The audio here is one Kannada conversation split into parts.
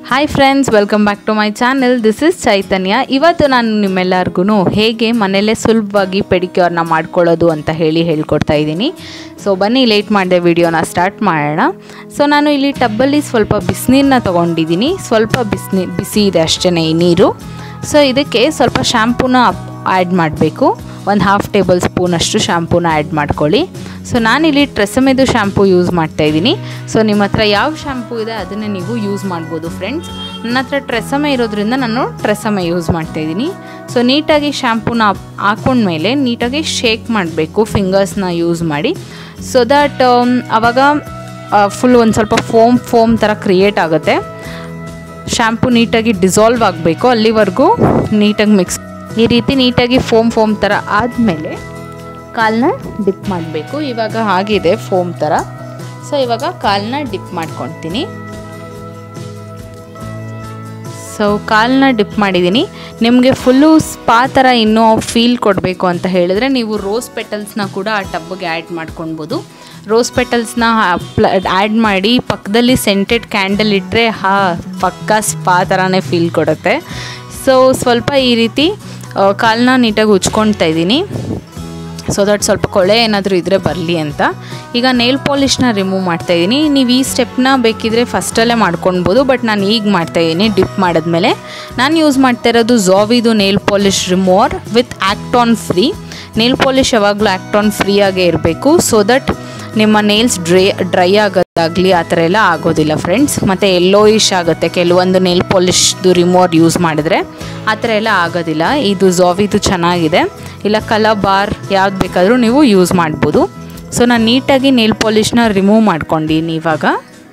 hi friends welcome back to my channel this is Chaitanya ಇವತ್ತು ನಾನು ನಿಮ್ಮೆಲ್ಲರಿಗೂ ಹೇಗೆ ಮನೆಯಲ್ಲೇ ಸುಲಭವಾಗಿ ಪೆಡಿಕ್ಯೂರ್ನ ಮಾಡ್ಕೊಳ್ಳೋದು ಅಂತ ಹೇಳಿ ಹೇಳ್ಕೊಡ್ತಾ ಇದ್ದೀನಿ ಸೊ ಬನ್ನಿ ಲೇಟ್ ಮಾಡಿದೆ ವಿಡಿಯೋನ ಸ್ಟಾರ್ಟ್ ಮಾಡೋಣ ಸೊ ನಾನು ಇಲ್ಲಿ ಟಬ್ಬಲ್ಲಿ ಸ್ವಲ್ಪ ಬಿಸಿನೀರನ್ನ ತೊಗೊಂಡಿದ್ದೀನಿ ಸ್ವಲ್ಪ ಬಿಸಿನಿ ಬಿಸಿ ಇದೆ ಅಷ್ಟೇ ಈ ನೀರು ಸೊ ಇದಕ್ಕೆ ಸ್ವಲ್ಪ ಶ್ಯಾಂಪೂನ ಆ್ಯಡ್ ಮಾಡಬೇಕು ಒಂದು ಹಾಫ್ ಟೇಬಲ್ ಸ್ಪೂನಷ್ಟು ಶ್ಯಾಂಪೂನ ಆ್ಯಡ್ ಮಾಡ್ಕೊಳ್ಳಿ ಸೊ ನಾನಿಲ್ಲಿ ಟ್ರೆಸಮೆದು ಶ್ಯಾಂಪೂ ಯೂಸ್ ಮಾಡ್ತಾ ಇದ್ದೀನಿ ಸೊ ನಿಮ್ಮ ಹತ್ರ ಯಾವ ಶ್ಯಾಂಪೂ ಇದೆ ಅದನ್ನೇ ನೀವು ಯೂಸ್ ಮಾಡ್ಬೋದು ಫ್ರೆಂಡ್ಸ್ ನನ್ನ ಹತ್ರ ಟ್ರೆಸಮೆ ಇರೋದ್ರಿಂದ ನಾನು ಟ್ರೆಸಮೆ ಯೂಸ್ ಮಾಡ್ತಾ ಇದ್ದೀನಿ ಸೊ ನೀಟಾಗಿ ಶ್ಯಾಂಪೂನ ಹಾಕೊಂಡ್ಮೇಲೆ ನೀಟಾಗಿ ಶೇಕ್ ಮಾಡಬೇಕು ಫಿಂಗರ್ಸ್ನ ಯೂಸ್ ಮಾಡಿ ಸೊ ದಟ್ ಆವಾಗ ಫುಲ್ ಒಂದು ಸ್ವಲ್ಪ ಫೋಮ್ ಫೋಮ್ ಥರ ಕ್ರಿಯೇಟ್ ಆಗುತ್ತೆ ಶ್ಯಾಂಪು ನೀಟಾಗಿ ಡಿಸಾಲ್ವ್ ಆಗಬೇಕು ಅಲ್ಲಿವರೆಗೂ ನೀಟಾಗಿ ಮಿಕ್ಸ್ ಈ ರೀತಿ ನೀಟಾಗಿ ಫೋಮ್ ಫೋಮ್ ಥರ ಆದಮೇಲೆ ಕಾಲನ್ನ ಡಿಪ್ ಮಾಡಬೇಕು ಇವಾಗ ಆಗಿದೆ ಫೋಮ್ ಥರ ಸೊ ಇವಾಗ ಕಾಲನ್ನ ಡಿಪ್ ಮಾಡ್ಕೊಳ್ತೀನಿ ಸೊ ಕಾಲನ್ನ ಡಿಪ್ ಮಾಡಿದ್ದೀನಿ ನಿಮಗೆ ಫುಲ್ಲು ಸ್ಪಾ ಥರ ಇನ್ನೂ ಫೀಲ್ ಕೊಡಬೇಕು ಅಂತ ಹೇಳಿದ್ರೆ ನೀವು ರೋಸ್ ಪೆಟಲ್ಸ್ನ ಕೂಡ ಆ ಟಬ್ಗೆ ಆ್ಯಡ್ ಮಾಡ್ಕೊಳ್ಬೋದು ರೋಸ್ ಪೆಟಲ್ಸ್ನ ಆ್ಯಡ್ ಮಾಡಿ ಪಕ್ಕದಲ್ಲಿ ಸೆಂಟೆಡ್ ಕ್ಯಾಂಡಲ್ ಇಟ್ಟರೆ ಹಾ ಪಕ್ಕ ಸ್ಪಾ ಥರನೇ ಫೀಲ್ ಕೊಡುತ್ತೆ ಸೊ ಸ್ವಲ್ಪ ಈ ರೀತಿ ಕಾಲನ್ನ ನೀಟಾಗಿ ಉಜ್ಕೊಳ್ತಾ ಇದ್ದೀನಿ ಸೊ ದಟ್ ಸ್ವಲ್ಪ ಕೊಳೆ ಏನಾದರೂ ಇದ್ದರೆ ಬರಲಿ ಅಂತ ಈಗ ನೇಲ್ ಪಾಲಿಷ್ನ ರಿಮೂವ್ ಮಾಡ್ತಾಯಿದ್ದೀನಿ ನೀವು ಈ ಸ್ಟೆಪ್ನ ಬೇಕಿದ್ರೆ ಫಸ್ಟಲ್ಲೇ ಮಾಡ್ಕೊಳ್ಬೋದು ಬಟ್ ನಾನು ಈಗ ಮಾಡ್ತಾಯಿದ್ದೀನಿ ಡಿಪ್ ಮಾಡಿದ್ಮೇಲೆ ನಾನು ಯೂಸ್ ಮಾಡ್ತಾ ಇರೋದು ಝಾವಿದು nail polish remover with acetone free nail polish ಯಾವಾಗಲೂ ಆ್ಯಕ್ಟಾನ್ ಫ್ರೀ ಆಗೇ ಇರಬೇಕು ಸೊ ದಟ್ ನಿಮ್ಮ ನೇಲ್ಸ್ ಡ್ರೈ ಡ್ರೈ ಆಗೋದಾಗಲಿ ಆ ಥರ ಎಲ್ಲ ಆಗೋದಿಲ್ಲ ಫ್ರೆಂಡ್ಸ್ ಮತ್ತು ಎಲ್ಲೋಯಿಶ್ ಆಗುತ್ತೆ ಕೆಲವೊಂದು ನೇಲ್ ಪಾಲಿಶ್ದು ರಿಮೂವರ್ ಯೂಸ್ ಮಾಡಿದ್ರೆ ಆ ಥರ ಎಲ್ಲ ಆಗೋದಿಲ್ಲ ಇದು ಝಾವಿದು ಚೆನ್ನಾಗಿದೆ ಇಲ್ಲ ಕಲರ್ ಬಾರ್ ಯಾವ್ದು ಬೇಕಾದರೂ ನೀವು ಯೂಸ್ ಮಾಡ್ಬೋದು ಸೊ ನಾನು ನೀಟಾಗಿ ನೇಲ್ ಪಾಲಿಷ್ನ ರಿಮೂವ್ ಮಾಡ್ಕೊಂಡಿನಿ ಇವಾಗ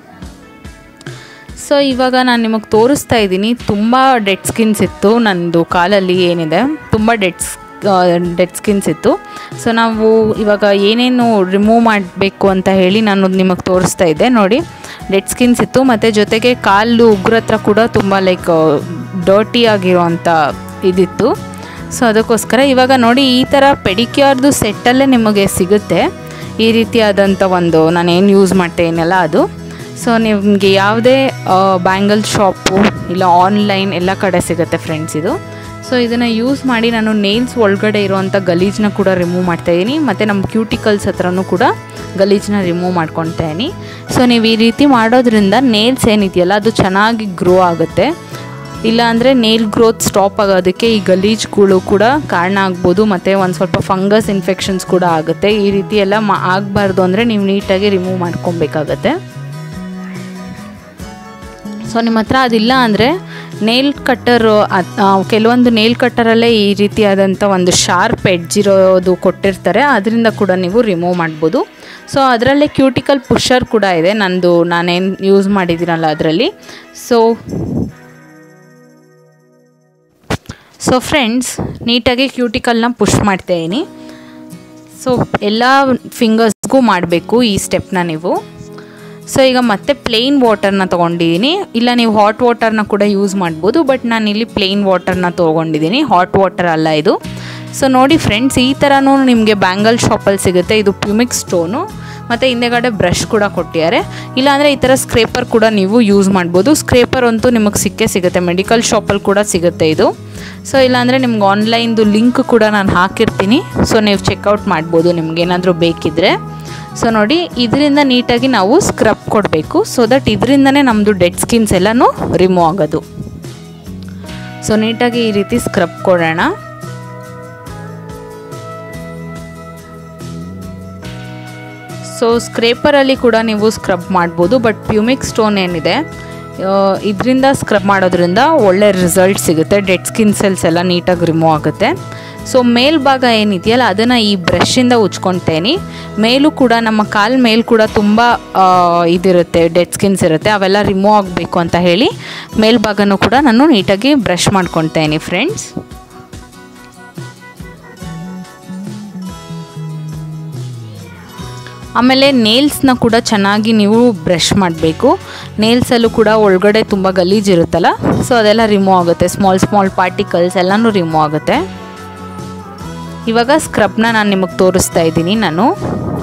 ಸೊ ಇವಾಗ ನಾನು ನಿಮಗೆ ತೋರಿಸ್ತಾ ಇದ್ದೀನಿ ತುಂಬ ಡೆಡ್ ಸ್ಕಿನ್ಸ್ ಇತ್ತು ನನ್ನದು ಕಾಲಲ್ಲಿ ಏನಿದೆ ತುಂಬ ಡೆಡ್ ಡೆಡ್ ಸ್ಕಿನ್ಸ್ ಇತ್ತು ಸೊ ನಾವು ಇವಾಗ ಏನೇನು ರಿಮೂವ್ ಮಾಡಬೇಕು ಅಂತ ಹೇಳಿ ನಾನು ನಿಮಗೆ ತೋರಿಸ್ತಾ ಇದ್ದೆ ನೋಡಿ ಡೆಡ್ ಸ್ಕಿನ್ಸ್ ಇತ್ತು ಮತ್ತು ಜೊತೆಗೆ ಕಾಲು ಉಗ್ರ ಹತ್ರ ಕೂಡ ತುಂಬ ಲೈಕ್ ಡರ್ಟಿ ಆಗಿರೋವಂಥ ಇದಿತ್ತು ಸೊ ಅದಕ್ಕೋಸ್ಕರ ಇವಾಗ ನೋಡಿ ಈ ಥರ ಪೆಡಿಕ್ಯೂರ್ದು ಸೆಟ್ಟಲ್ಲೇ ನಿಮಗೆ ಸಿಗುತ್ತೆ ಈ ರೀತಿಯಾದಂಥ ಒಂದು ನಾನೇನು ಯೂಸ್ ಮಾಡ್ತೇನಲ್ಲ ಅದು ಸೊ ನಿಮಗೆ ಯಾವುದೇ ಬ್ಯಾಂಗಲ್ ಶಾಪು ಇಲ್ಲ ಆನ್ಲೈನ್ ಎಲ್ಲ ಕಡೆ ಸಿಗುತ್ತೆ ಫ್ರೆಂಡ್ಸ್ ಇದು ಸೊ ಇದನ್ನು ಯೂಸ್ ಮಾಡಿ ನಾನು ನೇಲ್ಸ್ ಒಳಗಡೆ ಇರುವಂಥ ಗಲೀಜನ್ನ ಕೂಡ ರಿಮೂವ್ ಮಾಡ್ತಾಯಿದ್ದೀನಿ ಮತ್ತು ನಮ್ಮ ಕ್ಯೂಟಿಕಲ್ಸ್ ಹತ್ರನೂ ಕೂಡ ಗಲೀಜನ್ನ ರಿಮೂವ್ ಮಾಡ್ಕೊತಾ ಇದ್ದೀನಿ ಸೊ ನೀವು ಈ ರೀತಿ ಮಾಡೋದ್ರಿಂದ ನೇಲ್ಸ್ ಏನಿದೆಯಲ್ಲ ಅದು ಚೆನ್ನಾಗಿ ಗ್ರೋ ಆಗುತ್ತೆ ಇಲ್ಲಾಂದರೆ ನೇಲ್ ಗ್ರೋತ್ ಸ್ಟಾಪ್ ಆಗೋದಕ್ಕೆ ಈ ಗಲೀಜ್ಗಳು ಕೂಡ ಕಾರಣ ಆಗ್ಬೋದು ಮತ್ತು ಒಂದು ಸ್ವಲ್ಪ ಫಂಗಸ್ ಇನ್ಫೆಕ್ಷನ್ಸ್ ಕೂಡ ಆಗುತ್ತೆ ಈ ರೀತಿ ಎಲ್ಲ ಮಾ ಆಗಬಾರ್ದು ಅಂದರೆ ನೀವು ನೀಟಾಗಿ ರಿಮೂವ್ ಮಾಡ್ಕೊಬೇಕಾಗತ್ತೆ ಸೊ ನಿಮ್ಮ ಹತ್ರ ಅದಿಲ್ಲ ಅಂದರೆ ನೇಲ್ ಕಟ್ಟರು ಕೆಲವೊಂದು ನೇಲ್ ಕಟ್ಟರಲ್ಲೇ ಈ ರೀತಿಯಾದಂಥ ಒಂದು ಶಾರ್ಪ್ ಎಡ್ಜ್ ಇರೋದು ಕೊಟ್ಟಿರ್ತಾರೆ ಅದರಿಂದ ಕೂಡ ನೀವು ರಿಮೂವ್ ಮಾಡ್ಬೋದು ಸೊ ಅದರಲ್ಲೇ ಕ್ಯೂಟಿಕಲ್ ಪುಷರ್ ಕೂಡ ಇದೆ ನಂದು ನಾನೇನು ಯೂಸ್ ಮಾಡಿದ್ದೀನಲ್ಲ ಅದರಲ್ಲಿ ಸೊ ಸೊ ಫ್ರೆಂಡ್ಸ್ ನೀಟಾಗಿ ಕ್ಯೂಟಿಕಲ್ನ ಪುಷ್ ಮಾಡ್ತಾಯಿದ್ದೀನಿ ಸೊ ಎಲ್ಲ ಫಿಂಗರ್ಸ್ಗೂ ಮಾಡಬೇಕು ಈ ಸ್ಟೆಪ್ನ ನೀವು ಸೊ ಈಗ ಮತ್ತೆ ಪ್ಲೇನ್ ವಾಟರ್ನ ತೊಗೊಂಡಿದ್ದೀನಿ ಇಲ್ಲ ನೀವು ಹಾಟ್ ವಾಟರ್ನ ಕೂಡ ಯೂಸ್ ಮಾಡ್ಬೋದು ಬಟ್ ನಾನು ಇಲ್ಲಿ ಪ್ಲೇನ್ ವಾಟರ್ನ ತೊಗೊಂಡಿದ್ದೀನಿ ಹಾಟ್ ವಾಟರ್ ಅಲ್ಲ ಇದು ಸೊ ನೋಡಿ ಫ್ರೆಂಡ್ಸ್ ಈ ಥರನೂ ನಿಮಗೆ ಬ್ಯಾಂಗಲ್ ಶಾಪಲ್ಲಿ ಸಿಗುತ್ತೆ ಇದು ಪ್ಯೂಮಿಕ್ ಸ್ಟೋನು ಮತ್ತು ಹಿಂದೆಗಡೆ ಬ್ರಷ್ ಕೂಡ ಕೊಟ್ಟಿದ್ದಾರೆ ಇಲ್ಲಾಂದರೆ ಈ ಥರ ಸ್ಕ್ರೇಪರ್ ಕೂಡ ನೀವು ಯೂಸ್ ಮಾಡ್ಬೋದು ಸ್ಕ್ರೇಪರ್ ಅಂತೂ ನಿಮಗೆ ಸಿಕ್ಕೇ ಸಿಗುತ್ತೆ ಮೆಡಿಕಲ್ ಶಾಪಲ್ಲಿ ಕೂಡ ಸಿಗುತ್ತೆ ಇದು ಸೊ ಇಲ್ಲಾಂದರೆ ನಿಮ್ಗೆ ಆನ್ಲೈನ್ದು ಲಿಂಕ್ ಕೂಡ ನಾನು ಹಾಕಿರ್ತೀನಿ ಸೊ ನೀವು ಚೆಕ್ಔಟ್ ಮಾಡ್ಬೋದು ನಿಮ್ಗೇನಾದರೂ ಬೇಕಿದ್ದರೆ ಸೊ ನೋಡಿ ಇದರಿಂದ ನೀಟಾಗಿ ನಾವು ಸ್ಕ್ರಬ್ ಕೊಡಬೇಕು ಸೊ ದಟ್ ಇದರಿಂದನೇ ನಮ್ಮದು ಡೆಡ್ ಸ್ಕಿನ್ಸ್ ಎಲ್ಲನೂ ರಿಮೂವ್ ಆಗೋದು ಸೊ ನೀಟಾಗಿ ಈ ರೀತಿ ಸ್ಕ್ರಬ್ ಕೊಡೋಣ ಸೊ ಸ್ಕ್ರೇಪರಲ್ಲಿ ಕೂಡ ನೀವು ಸ್ಕ್ರಬ್ ಮಾಡ್ಬೋದು ಬಟ್ ಪ್ಯೂಮಿಕ್ ಸ್ಟೋನ್ ಏನಿದೆ ಇದರಿಂದ ಸ್ಕ್ರಬ್ ಮಾಡೋದ್ರಿಂದ ಒಳ್ಳೆ ರಿಸಲ್ಟ್ ಸಿಗುತ್ತೆ ಡೆಡ್ ಸ್ಕಿನ್ ಸೆಲ್ಸ್ ಎಲ್ಲ ನೀಟಾಗಿ ರಿಮೂವ್ ಆಗುತ್ತೆ ಸೊ ಮೇಲ್ಭಾಗ ಏನಿದೆಯಲ್ಲ ಅದನ್ನು ಈ ಬ್ರಷಿಂದ ಉಜ್ಕೊತೇನೆ ಮೇಲೂ ಕೂಡ ನಮ್ಮ ಕಾಲು ಮೇಲ್ ಕೂಡ ತುಂಬ ಇದಿರುತ್ತೆ ಡೆಡ್ ಸ್ಕಿನ್ಸ್ ಇರುತ್ತೆ ಅವೆಲ್ಲ ರಿಮೂವ್ ಆಗಬೇಕು ಅಂತ ಹೇಳಿ ಮೇಲ್ಭಾಗನೂ ಕೂಡ ನಾನು ನೀಟಾಗಿ ಬ್ರಷ್ ಮಾಡ್ಕೊತೇನೆ ಫ್ರೆಂಡ್ಸ್ ಆಮೇಲೆ ನೇಲ್ಸ್ನ ಕೂಡ ಚೆನ್ನಾಗಿ ನೀವು ಬ್ರಷ್ ಮಾಡಬೇಕು ನೇಲ್ಸಲ್ಲೂ ಕೂಡ ಒಳಗಡೆ ತುಂಬ ಗಲೀಜಿರುತ್ತಲ್ಲ ಸೊ ಅದೆಲ್ಲ ರಿಮೂವ್ ಆಗುತ್ತೆ ಸ್ಮಾಲ್ ಸ್ಮಾಲ್ ಪಾರ್ಟಿಕಲ್ಸ್ ಎಲ್ಲನೂ ರಿಮೂವ್ ಆಗುತ್ತೆ ಇವಾಗ ಸ್ಕ್ರಬ್ನ ನಾನು ನಿಮಗೆ ತೋರಿಸ್ತಾ ಇದ್ದೀನಿ ನಾನು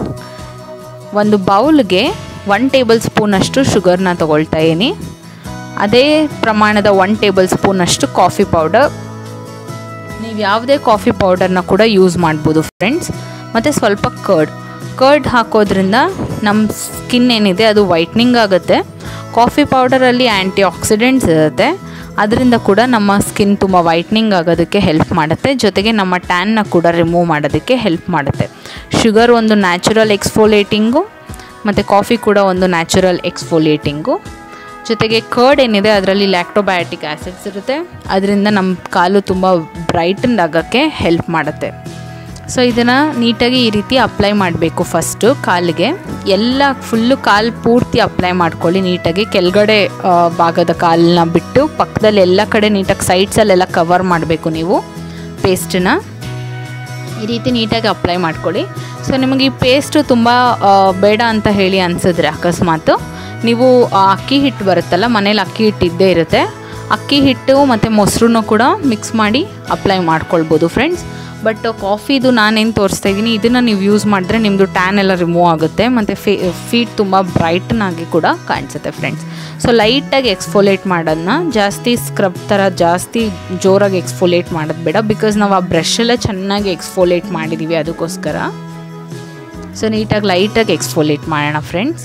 ಒಂದು ಬೌಲ್ಗೆ ಒನ್ ಟೇಬಲ್ ಸ್ಪೂನಷ್ಟು ಶುಗರ್ನ ತೊಗೊಳ್ತಾ ಇದ್ದೀನಿ ಅದೇ ಪ್ರಮಾಣದ ಒನ್ ಟೇಬಲ್ ಸ್ಪೂನಷ್ಟು ಕಾಫಿ ಪೌಡರ್ ನೀವು ಯಾವುದೇ ಕಾಫಿ ಪೌಡರ್ನ ಕೂಡ ಯೂಸ್ ಮಾಡ್ಬೋದು ಫ್ರೆಂಡ್ಸ್ ಮತ್ತು ಸ್ವಲ್ಪ ಕರ್ಡ್ ಕರ್ಡ್ ಹಾಕೋದ್ರಿಂದ ನಮ್ಮ ಸ್ಕಿನ್ ಏನಿದೆ ಅದು ವೈಟ್ನಿಂಗ್ ಆಗುತ್ತೆ ಕಾಫಿ ಪೌಡರಲ್ಲಿ ಆ್ಯಂಟಿ ಆಕ್ಸಿಡೆಂಟ್ಸ್ ಇರುತ್ತೆ ಅದರಿಂದ ಕೂಡ ನಮ್ಮ ಸ್ಕಿನ್ ತುಂಬ ವೈಟ್ನಿಂಗ್ ಆಗೋದಕ್ಕೆ ಹೆಲ್ಪ್ ಮಾಡುತ್ತೆ ಜೊತೆಗೆ ನಮ್ಮ ಟ್ಯಾನ್ನ ಕೂಡ ರಿಮೂವ್ ಮಾಡೋದಕ್ಕೆ ಹೆಲ್ಪ್ ಮಾಡುತ್ತೆ ಶುಗರ್ ಒಂದು ನ್ಯಾಚುರಲ್ ಎಕ್ಸ್ಫೋಲೇಟಿಂಗು ಮತ್ತು ಕಾಫಿ ಕೂಡ ಒಂದು ನ್ಯಾಚುರಲ್ ಎಕ್ಸ್ಫೋಲೇಟಿಂಗು ಜೊತೆಗೆ ಕರ್ಡ್ ಏನಿದೆ ಅದರಲ್ಲಿ ಲ್ಯಾಕ್ಟೋಬಯೋಟಿಕ್ ಆ್ಯಸಿಡ್ಸ್ ಇರುತ್ತೆ ಅದರಿಂದ ನಮ್ಮ ಕಾಲು ತುಂಬ ಬ್ರೈಟನ್ಡ್ ಆಗೋಕ್ಕೆ ಹೆಲ್ಪ್ ಮಾಡುತ್ತೆ ಸೊ ಇದನ್ನು ನೀಟಾಗಿ ಈ ರೀತಿ ಅಪ್ಲೈ ಮಾಡಬೇಕು ಫಸ್ಟು ಕಾಲಿಗೆ ಎಲ್ಲ ಫುಲ್ಲು ಕಾಲು ಪೂರ್ತಿ ಅಪ್ಲೈ ಮಾಡ್ಕೊಳ್ಳಿ ನೀಟಾಗಿ ಕೆಳಗಡೆ ಆ, ಭಾಗದ ಕಾಲನ್ನ ಬಿಟ್ಟು ಪಕ್ಕದಲ್ಲಿ ಎಲ್ಲ ಕಡೆ ನೀಟಾಗಿ ಸೈಡ್ಸಲ್ಲೆಲ್ಲ ಕವರ್ ಮಾಡಬೇಕು ನೀವು ಪೇಸ್ಟನ್ನ ಈ ರೀತಿ ನೀಟಾಗಿ ಅಪ್ಲೈ ಮಾಡ್ಕೊಳ್ಳಿ ಸೊ ನಿಮಗೆ ಈ ಪೇಸ್ಟು ತುಂಬ ಆ, ಬೇಡ ಅಂತ ಹೇಳಿ ಅನಿಸಿದ್ರೆ ಅಕಸ್ಮಾತು ನೀವು ಆ ಅಕ್ಕಿ ಹಿಟ್ಟು ಬರುತ್ತಲ್ಲ ಮನೇಲಿ ಅಕ್ಕಿ ಹಿಟ್ಟು ಇದ್ದೇ ಇರುತ್ತೆ ಅಕ್ಕಿ ಹಿಟ್ಟು ಮತ್ತು ಮೊಸರನ್ನು ಕೂಡ ಮಿಕ್ಸ್ ಮಾಡಿ ಅಪ್ಲೈ ಮಾಡ್ಕೊಳ್ಬೋದು ಫ್ರೆಂಡ್ಸ್ ಬಟ್ ಕಾಫಿದು ನಾನೇನು ತೋರಿಸ್ತಾ ಇದ್ದೀನಿ ಇದನ್ನು ನೀವು ಯೂಸ್ ಮಾಡಿದ್ರೆ ನಿಮ್ಮದು ಟ್ಯಾನ್ ಎಲ್ಲ ರಿಮೂವ್ ಆಗುತ್ತೆ ಮತ್ತು ಫೇ ಫೀಟ್ ತುಂಬ ಬ್ರೈಟನ್ ಆಗಿ ಕೂಡ ಕಾಣಿಸುತ್ತೆ ಫ್ರೆಂಡ್ಸ್ ಸೊ ಲೈಟಾಗಿ ಎಕ್ಸ್ಫೋಲೇಟ್ ಮಾಡೋದನ್ನ ಜಾಸ್ತಿ ಸ್ಕ್ರಬ್ ಥರ ಜಾಸ್ತಿ ಜೋರಾಗಿ ಎಕ್ಸ್ಫೋಲೇಟ್ ಮಾಡೋದು ಬೇಡ ಬಿಕಾಸ್ ನಾವು ಆ ಬ್ರಷ್ ಎಲ್ಲ ಚೆನ್ನಾಗಿ ಎಕ್ಸ್ಫೋಲೇಟ್ ಮಾಡಿದ್ದೀವಿ ಅದಕ್ಕೋಸ್ಕರ ಸೊ ನೀಟಾಗಿ ಲೈಟಾಗಿ ಎಕ್ಸ್ಫೋಲೇಟ್ ಮಾಡೋಣ ಫ್ರೆಂಡ್ಸ್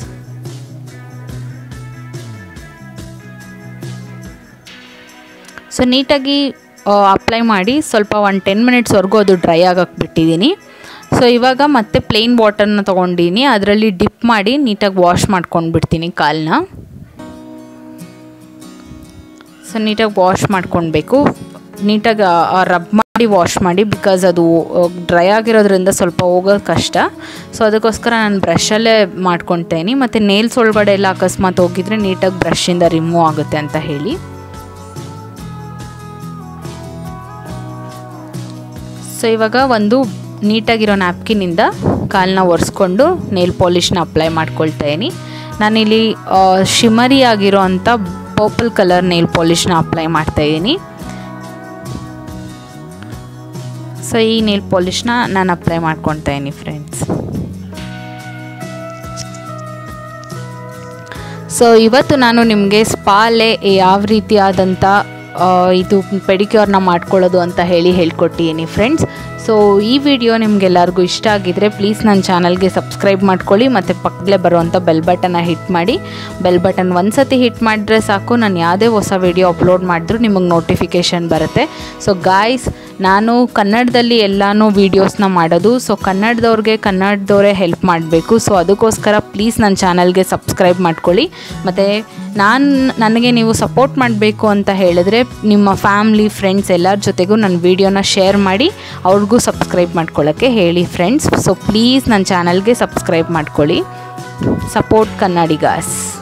ಸೊ ನೀಟಾಗಿ ಅಪ್ಲೈ ಮಾಡಿ ಸ್ವಲ್ಪ ಒಂದು ಟೆನ್ ಮಿನಿಟ್ಸ್ವರೆಗೂ ಅದು ಡ್ರೈ ಆಗಕ್ಕೆ ಬಿಟ್ಟಿದ್ದೀನಿ ಸೊ ಇವಾಗ ಮತ್ತೆ ಪ್ಲೇನ್ ವಾಟರ್ನ ತೊಗೊಂಡಿನಿ ಅದರಲ್ಲಿ ಡಿಪ್ ಮಾಡಿ ನೀಟಾಗಿ ವಾಶ್ ಮಾಡ್ಕೊಂಡು ಬಿಡ್ತೀನಿ ಕಾಲನ್ನ ಸೊ ನೀಟಾಗಿ ವಾಶ್ ಮಾಡ್ಕೊಳ್ಬೇಕು ನೀಟಾಗಿ ರಬ್ ಮಾಡಿ ವಾಶ್ ಮಾಡಿ ಬಿಕಾಸ್ ಅದು ಡ್ರೈ ಆಗಿರೋದ್ರಿಂದ ಸ್ವಲ್ಪ ಹೋಗೋದು ಕಷ್ಟ ಸೊ ಅದಕ್ಕೋಸ್ಕರ ನಾನು ಬ್ರಷಲ್ಲೇ ಮಾಡ್ಕೊತೇನೆ ಮತ್ತು ನೇಲ್ಸ್ ಒಳಗಡೆ ಎಲ್ಲ ಅಕಸ್ಮಾತ್ ಹೋಗಿದ್ರೆ ನೀಟಾಗಿ ಬ್ರಷಿಂದ ರಿಮೂವ್ ಆಗುತ್ತೆ ಅಂತ ಹೇಳಿ ಸೊ ಇವಾಗ ಒಂದು ನೀಟಾಗಿರೋ ನ್ಯಾಪ್ಕಿನಿಂದ ಕಾಲನ್ನ ಒರೆಸ್ಕೊಂಡು ನೇಲ್ ಪಾಲಿಷ್ನ ಅಪ್ಲೈ ಮಾಡ್ಕೊಳ್ತಾ ಇದ್ದೀನಿ ನಾನಿಲ್ಲಿ ಶಿಮರಿ ಆಗಿರೋ ಅಂಥ ಪರ್ಪಲ್ ಕಲರ್ ನೇಲ್ ಪಾಲಿಷ್ನ ಅಪ್ಲೈ ಮಾಡ್ತಾ ಇದ್ದೀನಿ ಸೊ ಈ ನೇಲ್ ಪಾಲಿಷ್ನ ನಾನು ಅಪ್ಲೈ ಮಾಡ್ಕೊತಾ ಇದ್ದೀನಿ ಫ್ರೆಂಡ್ಸ್ ಸೊ ಇವತ್ತು ನಾನು ನಿಮಗೆ ಸ್ಪಾಲೆ ಯಾವ ರೀತಿಯಾದಂಥ ಆ, ಇದು ಪೆಡಿಕ್ಯೂರ್ನ ಮಾಡ್ಕೊಳ್ಳೋದು ಅಂತ ಹೇಳಿ ಹೇಳ್ಕೊಟ್ಟಿದ್ದೀನಿ ಫ್ರೆಂಡ್ಸ್ ಸೊ ಈ ವಿಡಿಯೋ ನಿಮಗೆಲ್ಲರಿಗೂ ಇಷ್ಟ ಆಗಿದ್ರೆ ಪ್ಲೀಸ್ ನನ್ನ ಚಾನಲ್ಗೆ ಸಬ್ಸ್ಕ್ರೈಬ್ ಮಾಡ್ಕೊಳ್ಳಿ ಮತ್ತು ಪಕ್ಕದಲ್ಲೇ ಬರುವಂಥ ಬೆಲ್ ಬಟನ್ನ ಹಿಟ್ ಮಾಡಿ ಬೆಲ್ ಬಟನ್ ಒಂದು ಸತಿ ಹಿಟ್ ಮಾಡಿದ್ರೆ ಸಾಕು ನಾನು ಯಾವುದೇ ಹೊಸ ವಿಡಿಯೋ ಅಪ್ಲೋಡ್ ಮಾಡಿದ್ರೂ ನಿಮಗೆ ನೋಟಿಫಿಕೇಷನ್ ಬರುತ್ತೆ ಸೊ ಗಾಯ್ಸ್ ನಾನು ಕನ್ನಡದಲ್ಲಿ ಎಲ್ಲನೂ ವೀಡಿಯೋಸ್ನ ಮಾಡೋದು ಸೊ ಕನ್ನಡದವ್ರಿಗೆ ಕನ್ನಡದವರೇ ಹೆಲ್ಪ್ ಮಾಡಬೇಕು ಸೊ ಅದಕ್ಕೋಸ್ಕರ ಪ್ಲೀಸ್ ನನ್ನ ಚಾನಲ್ಗೆ ಸಬ್ಸ್ಕ್ರೈಬ್ ಮಾಡ್ಕೊಳ್ಳಿ ಮತ್ತು ನಾನು ನನಗೆ ನೀವು ಸಪೋರ್ಟ್ ಮಾಡಬೇಕು ಅಂತ ಹೇಳಿದ್ರೆ ನಿಮ್ಮ ಫ್ಯಾಮ್ಲಿ ಫ್ರೆಂಡ್ಸ್ ಎಲ್ಲರ ಜೊತೆಗೂ ನನ್ನ ವೀಡಿಯೋನ ಶೇರ್ ಮಾಡಿ ಅವ್ರಿಗೂ ಸಬ್ಸ್ಕ್ರೈಬ್ ಮಾಡ್ಕೊಳ್ಳೋಕ್ಕೆ ಹೇಳಿ ಫ್ರೆಂಡ್ಸ್ ಸೊ ಪ್ಲೀಸ್ ನನ್ನ ಚಾನಲ್ಗೆ ಸಬ್ಸ್ಕ್ರೈಬ್ ಮಾಡ್ಕೊಳ್ಳಿ ಸಪೋರ್ಟ್ ಕನ್ನಡಿಗಾಸ್